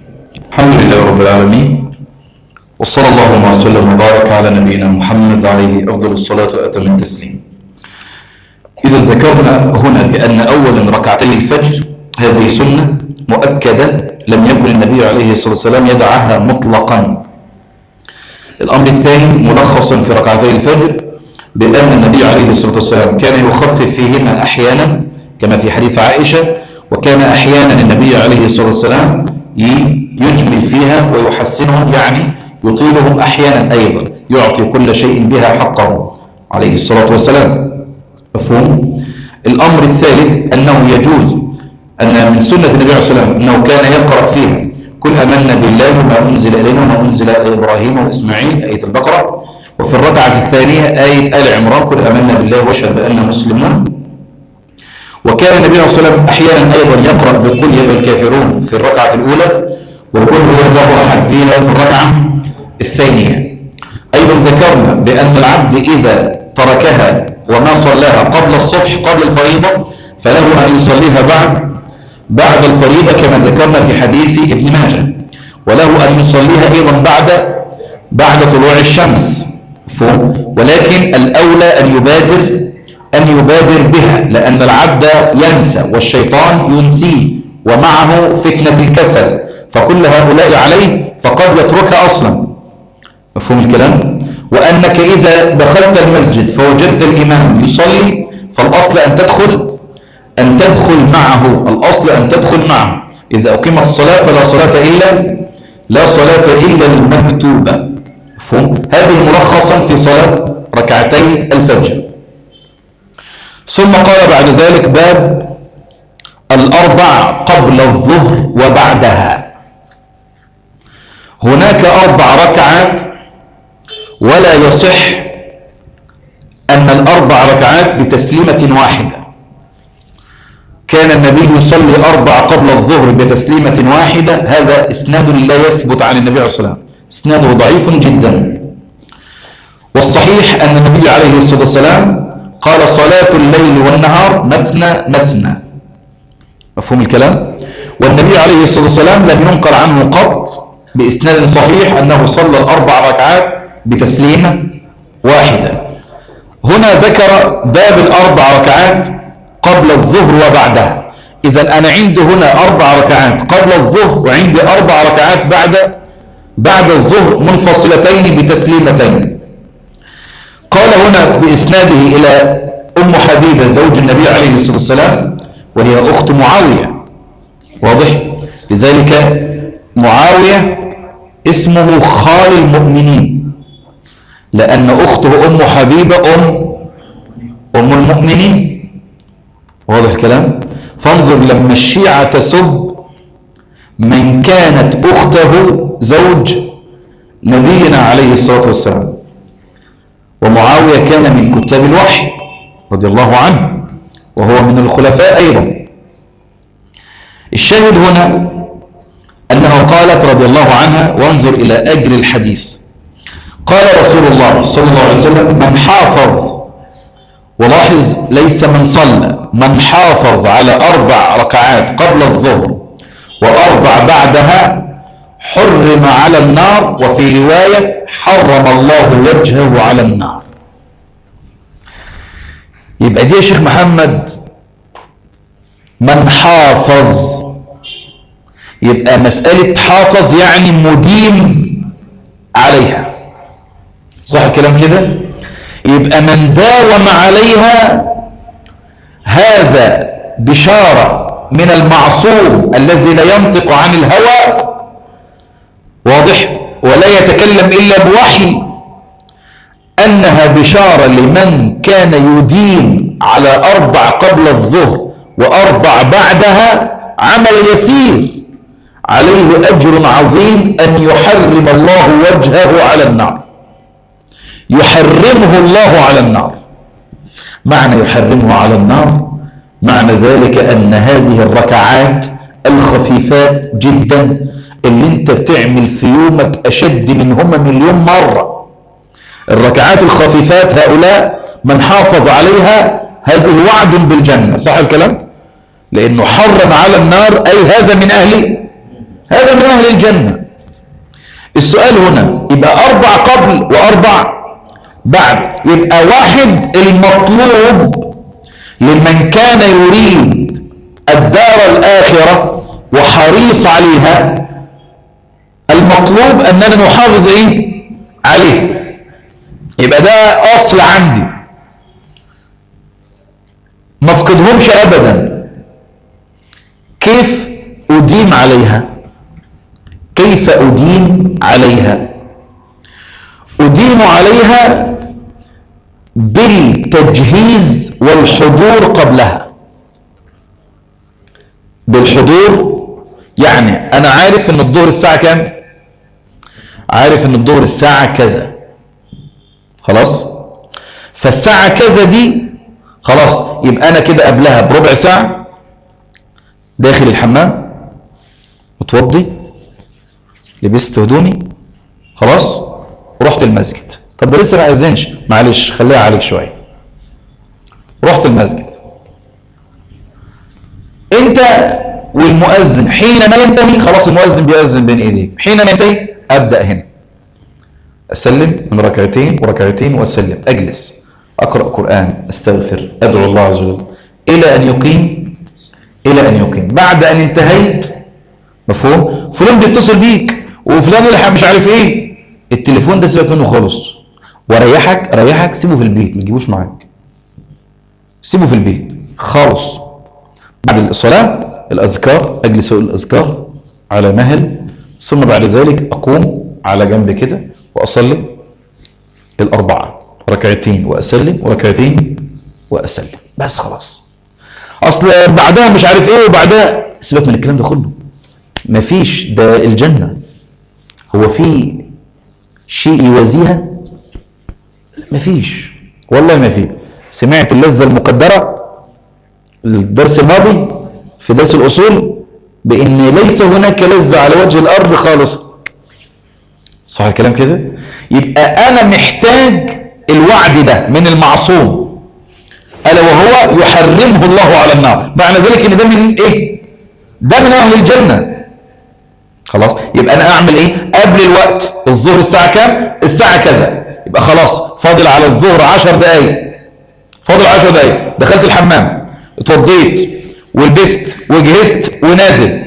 الحمد لله رب العالمين وصلى اللهم وسلم وبارك على نبينا محمد عليه أفضل الصلاة وأتم التسليم إذا ذكرنا هنا بأن أول ركعتي الفجر هذه سنة مؤكدة لم يكن النبي عليه الصلاة والسلام يدعها مطلقا الأمر الثاني ملخصا في ركعتي الفجر بأن النبي عليه الصلاة والسلام كان يخفف فيهما أحيانا كما في حديث عائشة وكان أحيانا النبي عليه الصلاة والسلام يجمل فيها ويحسنهم يعني يطيلهم أحيانا أيضا يعطي كل شيء بها حقه عليه الصلاة والسلام مفهوم الأمر الثالث أنه يجوز أن من سنة النبي عليه الصلاة والسلام أنه كان يقرأ فيها كل أمنا بالله ما أنزل إلينا وما أنزل إلى إبراهيم وإسماعيل آية البقرة وفي الركعة الثانية آية آل عمران كل أمنا بالله واشهد بأننا مسلمون وكان النبي عليه الصلاة والسلام أحيانا أيضا يقرأ بكل يا الكافرون في الركعة الأولى وكل هو الله أحد بها في الركعة الثانية أيضا ذكرنا بأن العبد إذا تركها وما صلاها قبل الصبح قبل الفريضة فله أن يصليها بعد بعد الفريضة كما ذكرنا في حديث ابن ماجه وله أن يصليها أيضا بعد بعد طلوع الشمس مفهوم ولكن الأولى أن يبادر أن يبادر بها لأن العبد ينسى والشيطان ينسيه ومعه فتنة الكسل فكل هؤلاء عليه فقد يتركها أصلا مفهوم الكلام وأنك إذا دخلت المسجد فوجدت الإمام يصلي فالأصل أن تدخل أن تدخل معه الأصل أن تدخل معه إذا أقيمت الصلاة فلا صلاة إلا لا صلاة إلا المكتوبة مفهوم هذه ملخصا في صلاة ركعتي الفجر ثم قال بعد ذلك باب الأربع قبل الظهر وبعدها هناك أربع ركعات ولا يصح أن الأربع ركعات بتسليمة واحدة كان النبي يصلي أربع قبل الظهر بتسليمة واحدة هذا إسناد لا يثبت عن النبي عليه الصلاة والسلام إسناده ضعيف جدا والصحيح أن النبي عليه الصلاة والسلام قال صلاة الليل والنهار مثنى مثنى مفهوم الكلام والنبي عليه الصلاة والسلام لم ينقل عنه قط بإسناد صحيح أنه صلى الأربع ركعات بتسليمة واحدة هنا ذكر باب الأربع ركعات قبل الظهر وبعدها إذا أنا عندي هنا أربع ركعات قبل الظهر وعندي أربع ركعات بعد بعد الظهر منفصلتين بتسليمتين قال هنا بإسناده إلى أم حبيبة زوج النبي عليه الصلاة والسلام وهي أخت معاوية واضح لذلك معاوية اسمه خال المؤمنين لأن أخته أم حبيبة أم أم المؤمنين واضح الكلام فانظر لما الشيعة تسب من كانت أخته زوج نبينا عليه الصلاة والسلام ومعاوية كان من كتاب الوحي رضي الله عنه وهو من الخلفاء أيضا الشاهد هنا أنه قالت رضي الله عنها وانظر إلى أجل الحديث قال رسول الله صلى الله عليه وسلم من حافظ ولاحظ ليس من صلى من حافظ على أربع ركعات قبل الظهر وأربع بعدها حرم على النار وفي رواية حرم الله وجهه على النار يبقى دي يا شيخ محمد من حافظ يبقى مسألة حافظ يعني مديم عليها صح الكلام كده يبقى من داوم عليها هذا بشارة من المعصوم الذي لا ينطق عن الهوى واضح ولا يتكلم إلا بوحي أنها بشارة لمن كان يدين على أربع قبل الظهر وأربع بعدها عمل يسير عليه أجر عظيم أن يحرم الله وجهه على النار يحرمه الله على النار معنى يحرمه على النار معنى ذلك أن هذه الركعات الخفيفات جدا اللي انت بتعمل في يومك أشد منهما مليون مرة الركعات الخفيفات هؤلاء من حافظ عليها هذه وعد بالجنة صح الكلام لأنه حرم على النار أي هذا من أهل هذا من أهل الجنة السؤال هنا يبقى أربع قبل وأربع بعد يبقى واحد المطلوب لمن كان يريد الدار الآخرة وحريص عليها المطلوب أننا نحافظ إيه عليه يبقى ده أصل عندي ما افقدهمش أبدا كيف أديم عليها كيف أديم عليها أديم عليها بالتجهيز والحضور قبلها بالحضور يعني أنا عارف أن الظهر الساعة كام عارف أن الظهر الساعة كذا خلاص فالساعة كذا دي خلاص يبقى أنا كده قبلها بربع ساعة داخل الحمام متوضي لبست هدومي خلاص ورحت المسجد طب ده لسه ما اذنش معلش خليها عليك شويه رحت المسجد انت والمؤذن حينما ينتهي خلاص المؤذن بيأذن بين ايديك حينما ينتهي ابدا هنا اسلم من ركعتين وركعتين واسلم اجلس اقرا قران استغفر ادعو الله عز وجل الى ان يقيم الى ان يقيم بعد ان انتهيت مفهوم فلان بيتصل بيك وفلان يلحق مش عارف ايه التليفون ده سيبك منه خالص وريحك ريحك سيبه في البيت ما تجيبوش معاك سيبه في البيت خالص بعد الصلاة الأذكار أجلس أقول الأذكار على مهل ثم بعد ذلك أقوم على جنب كده وأصلي الأربعة ركعتين وأسلم وركعتين وأسلم بس خلاص أصل بعدها مش عارف إيه وبعدها سيبك من الكلام ده كله مفيش ده الجنة هو في شيء يوازيها مفيش والله ما في سمعت اللذة المقدرة الدرس الماضي في درس الأصول بأن ليس هناك لذة على وجه الأرض خالصة صح الكلام كده يبقى أنا محتاج الوعد ده من المعصوم ألا وهو يحرمه الله على النار معنى ذلك ان ده من ايه ده من اهل الجنة خلاص يبقى انا اعمل ايه قبل الوقت الظهر الساعة كام الساعة كذا يبقى خلاص فاضل على الظهر عشر دقايق فاضل عشر دقايق دخلت الحمام اتوضيت ولبست وجهزت ونازل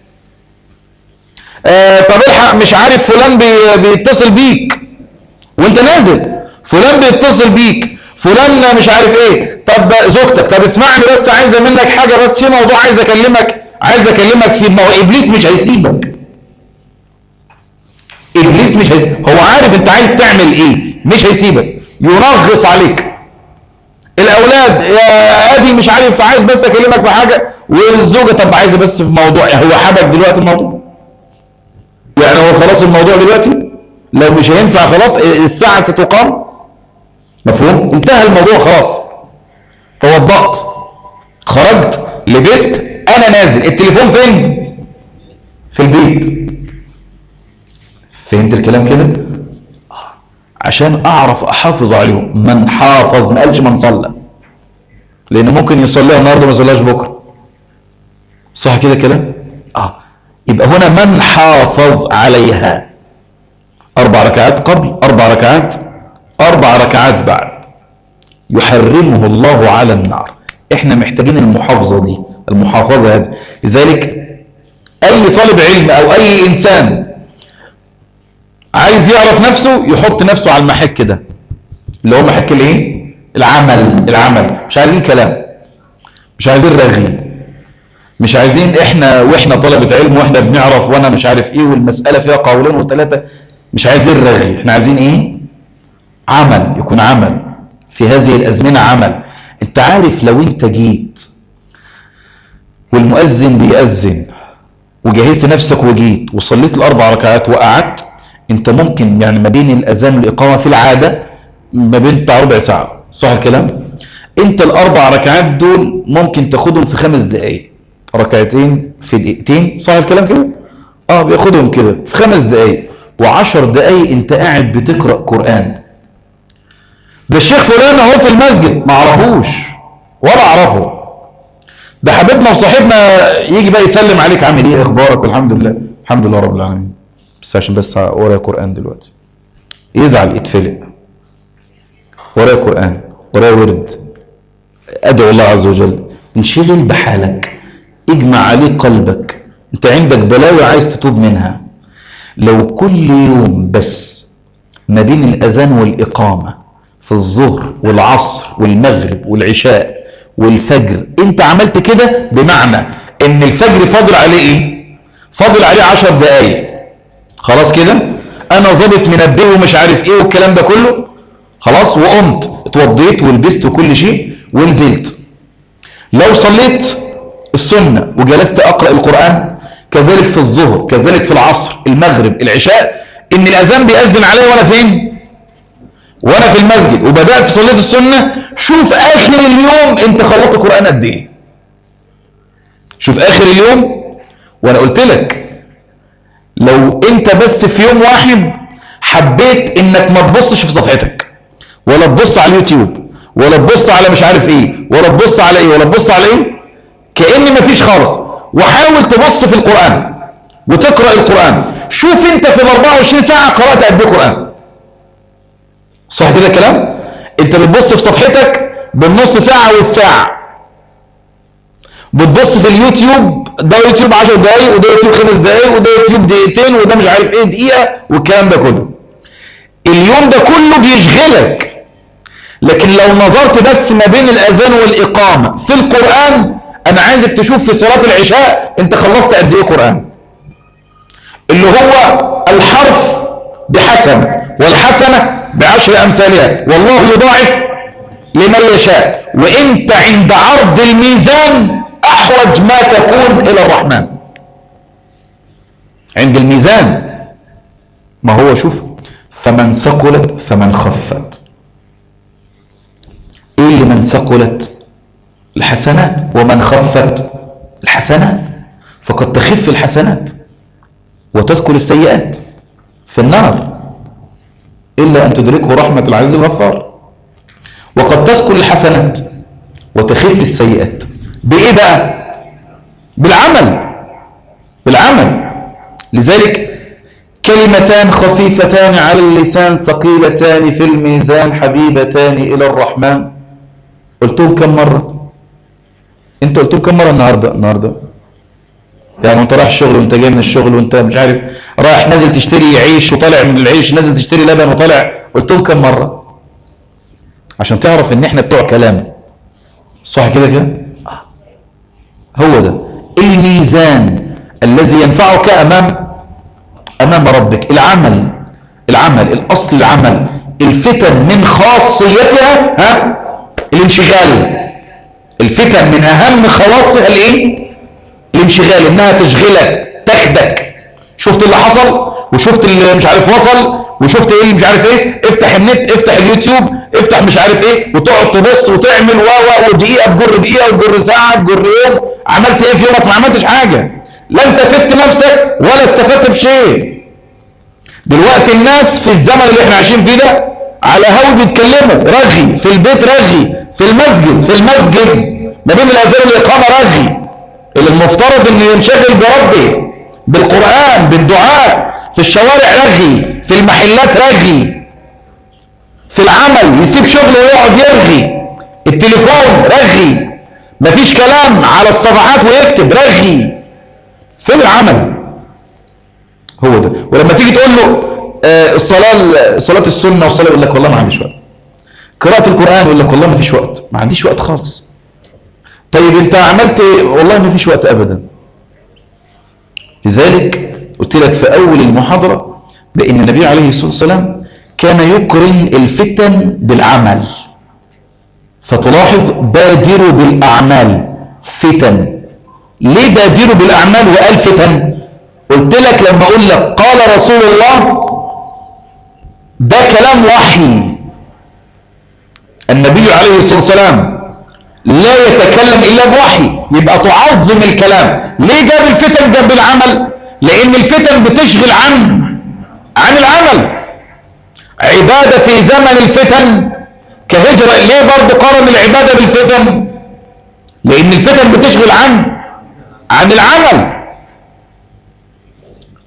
آه طب الحق مش عارف فلان بي بيتصل بيك وانت نازل فلان بيتصل بيك فلان مش عارف ايه طب زوجتك طب اسمعني بس عايزه منك حاجه بس في موضوع عايز اكلمك عايز اكلمك فيه ما هو ابليس مش هيسيبك ابليس مش هيسيبك هو عارف انت عايز تعمل ايه مش هيسيبك ينغص عليك الاولاد يا ابي مش عارف عايز بس اكلمك في حاجه والزوجه طب عايزه بس في موضوع هو حبك دلوقتي الموضوع يعني هو خلاص الموضوع دلوقتي لو مش هينفع خلاص الساعه ستقام مفهوم انتهى الموضوع خلاص توضأت خرجت لبست انا نازل التليفون فين في البيت فهمت الكلام كده عشان اعرف احافظ عليهم من حافظ ما قالش من صلى لان ممكن يصليها النهارده ما يصليهاش بكره صح كده كلام اه يبقى هنا من حافظ عليها اربع ركعات قبل اربع ركعات اربع ركعات بعد يحرمه الله على النار احنا محتاجين المحافظه دي المحافظه هذه لذلك اي طالب علم او اي انسان عايز يعرف نفسه يحط نفسه على المحك ده اللي هو محك الايه العمل العمل مش عايزين كلام مش عايزين رغي مش عايزين احنا واحنا طلبة علم واحنا بنعرف وانا مش عارف ايه والمسألة فيها قولين وثلاثة مش عايزين رغي احنا عايزين ايه عمل يكون عمل في هذه الازمنة عمل انت عارف لو انت جيت والمؤذن بيأذن وجهزت نفسك وجيت وصليت الاربع ركعات وقعدت انت ممكن يعني ما بين الاذان والاقامه في العاده ما بين بتاع ربع ساعه صح الكلام انت الاربع ركعات دول ممكن تاخدهم في خمس دقائق ركعتين في دقيقتين صح الكلام كده اه بياخدهم كده في خمس دقائق وعشر دقائق انت قاعد بتقرا قران ده الشيخ فلان اهو في المسجد ما اعرفوش ولا اعرفه ده حبيبنا وصاحبنا يجي بقى يسلم عليك عامل ايه اخبارك والحمد لله الحمد لله رب العالمين بس عشان بس ورايا قرآن دلوقتي يزعل يتفلق ورايا قرآن ورايا ورد ادعو الله عز وجل انشغل بحالك اجمع عليه قلبك انت عندك بلاوي عايز تتوب منها لو كل يوم بس ما بين الاذان والاقامه في الظهر والعصر والمغرب والعشاء والفجر انت عملت كده بمعنى ان الفجر فاضل عليه ايه فاضل عليه عشر دقايق خلاص كده انا ظابط منبه ومش عارف ايه والكلام ده كله خلاص وقمت اتوضيت ولبست وكل شيء ونزلت لو صليت السنة وجلست أقرأ القرآن كذلك في الظهر كذلك في العصر المغرب العشاء إن الأذان بيأذن علي وأنا فين وأنا في المسجد وبدأت صليت السنة شوف آخر اليوم أنت خلصت القرآن قد إيه شوف آخر اليوم وأنا قلت لك لو أنت بس في يوم واحد حبيت إنك ما تبصش في صفحتك ولا تبص على اليوتيوب ولا تبص على مش عارف ايه ولا تبص على ايه ولا تبص على ايه كأن مفيش خالص وحاول تبص في القرآن وتقرأ القرآن شوف انت في ال 24 ساعة قرأت قد ايه قرآن صح كده الكلام انت بتبص في صفحتك بالنص ساعة والساعة بتبص في اليوتيوب ده يوتيوب 10 دقايق وده يوتيوب 5 دقايق وده يوتيوب دقيقتين وده مش عارف ايه دقيقة والكلام ده كله اليوم ده كله بيشغلك لكن لو نظرت بس ما بين الأذان والإقامة في القرآن أنا عايزك تشوف في صلاة العشاء أنت خلصت قد إيه قرآن اللي هو الحرف بحسنة والحسنة بعشر أمثالها والله يضاعف لمن يشاء وأنت عند عرض الميزان أحوج ما تكون إلى الرحمن عند الميزان ما هو شوف فمن ثقلت فمن خفت ايه اللي من ثقلت الحسنات ومن خفت الحسنات فقد تخف الحسنات وتثقل السيئات في النار إلا أن تدركه رحمة العزيز الغفار وقد تثقل الحسنات وتخف السيئات بإيه بقى بالعمل بالعمل لذلك كلمتان خفيفتان على اللسان ثقيلتان في الميزان حبيبتان إلى الرحمن قلتهم كم مرة انت قلتهم كم مرة النهاردة النهاردة يعني وانت رايح الشغل وانت جاي من الشغل وانت مش عارف رايح نازل تشتري عيش وطالع من العيش نازل تشتري لبن وطالع قلتهم كم مرة عشان تعرف ان احنا بتوع كلام صح كده كده هو ده الميزان الذي ينفعك امام امام ربك العمل العمل الاصل العمل الفتن من خاصيتها ها الانشغال الفتن من اهم خواصها الايه الانشغال انها تشغلك تاخدك شفت اللي حصل وشفت اللي مش عارف وصل وشفت ايه اللي مش عارف ايه افتح النت افتح اليوتيوب افتح مش عارف ايه وتقعد تبص وتعمل و و ودقيقه تجر دقيقه وتجر ساعه تجر يوم عملت ايه في يومك ما عملتش حاجه لا انت فدت نفسك ولا استفدت بشيء دلوقتي الناس في الزمن اللي احنا عايشين فيه ده على هوا بيتكلموا رغي في البيت رغي في المسجد في المسجد ما بين الاذان والاقامه رغي اللي المفترض انه ينشغل بربه بالقران بالدعاء في الشوارع رغي في المحلات رغي في العمل يسيب شغله ويقعد يرغي التليفون رغي مفيش كلام على الصفحات ويكتب رغي فين العمل هو ده ولما تيجي تقول له آه الصلاه صلاه السنه والصلاه يقول لك والله ما عنديش وقت قراءه القران يقول لك والله ما فيش وقت ما عنديش وقت خالص طيب انت عملت ايه والله ما فيش وقت ابدا لذلك قلت لك في اول المحاضره بان النبي عليه الصلاه والسلام كان يقرن الفتن بالعمل فتلاحظ بادروا بالاعمال فتن ليه بادروا بالاعمال وقال فتن قلت لك لما اقول لك قال رسول الله ده كلام وحي النبي عليه الصلاه والسلام لا يتكلم الا بوحي يبقى تعظم الكلام ليه جاب الفتن جنب العمل لان الفتن بتشغل عن عن العمل عباده في زمن الفتن كهجره ليه برضه قارن العباده بالفتن لان الفتن بتشغل عن عن العمل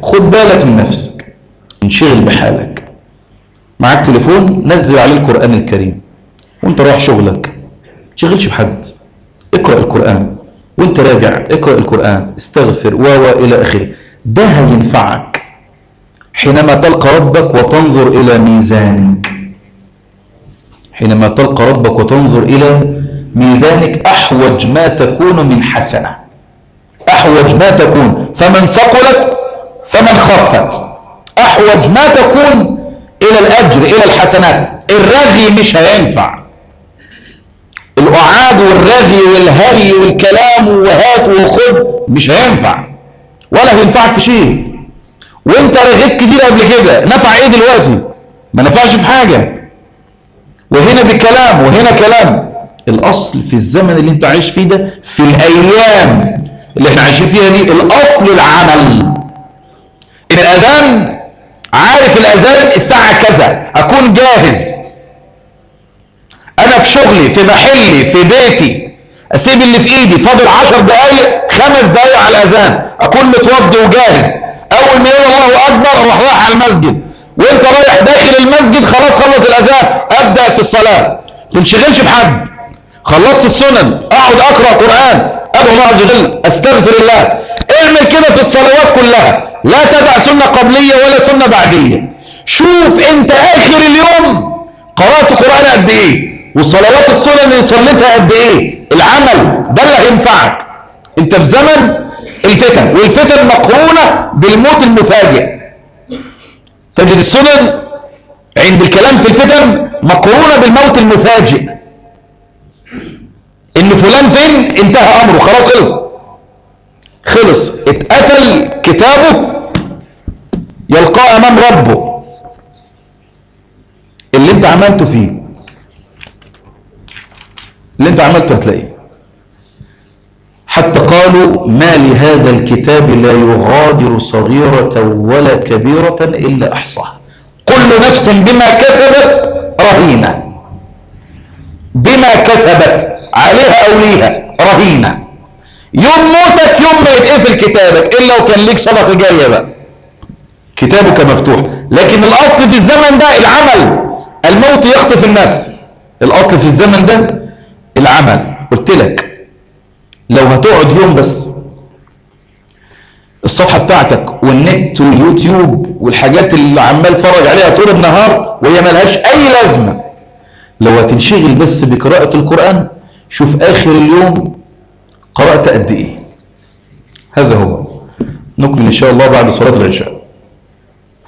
خد بالك من نفسك انشغل بحالك معاك تليفون نزل عليه القرآن الكريم وانت رايح شغلك تشغلش بحد اقرأ القرآن وانت راجع اقرأ القرآن استغفر و إلى آخره ده هينفعك حينما تلقى ربك وتنظر إلى ميزانك حينما تلقى ربك وتنظر إلى ميزانك أحوج ما تكون من حسنة أحوج ما تكون فمن ثقلت فمن خفت أحوج ما تكون إلى الأجر إلى الحسنات الرغي مش هينفع الأعاد والرغي والهري والكلام وهات وخذ مش هينفع ولا هينفعك في شيء وانت رغيت كتير قبل كده نفع ايه دلوقتي ما نفعش في حاجة وهنا بكلام وهنا كلام الاصل في الزمن اللي انت عايش فيه ده في الايام اللي احنا عايشين فيها دي الاصل العمل الاذان عارف الاذان الساعة كذا اكون جاهز انا في شغلي في محلي في بيتي اسيب اللي في ايدي فاضل عشر دقايق خمس دقايق على الاذان اكون متوضي وجاهز اول ما يقول الله اكبر اروح رايح على المسجد وانت رايح داخل المسجد خلاص خلص الاذان ابدا في الصلاه تنشغلش بحد خلصت السنن اقعد اقرا قران ادعو الله عز وجل استغفر الله اعمل كده في الصلوات كلها لا تدع سنه قبليه ولا سنه بعديه شوف انت اخر اليوم قرات قران قد ايه والصلوات السنن اللي صليتها قد ايه العمل ده اللي هينفعك انت في زمن الفتن والفتن مقرونة بالموت المفاجئ تجد السنن عند الكلام في الفتن مقرونة بالموت المفاجئ ان فلان فين انتهى امره خلاص خلص خلص اتقفل كتابه يلقاه امام ربه اللي انت عملته فيه اللي انت عملته هتلاقيه حتى قالوا ما لهذا الكتاب لا يغادر صغيرة ولا كبيرة إلا أحصاها كل نفس بما كسبت رهينة بما كسبت عليها أو ليها رهينة يوم موتك يوم ما يتقفل كتابك إلا وكان ليك صدقة جاية بقى كتابك مفتوح لكن الأصل في الزمن ده العمل الموت يخطف الناس الأصل في الزمن ده العمل قلت لك لو هتقعد يوم بس الصفحة بتاعتك والنت واليوتيوب والحاجات اللي عمال تفرج عليها طول النهار وهي ملهاش أي لازمة لو هتنشغل بس بقراءة القرآن شوف آخر اليوم قرأت قد إيه هذا هو نكمل إن شاء الله بعد صلاة العشاء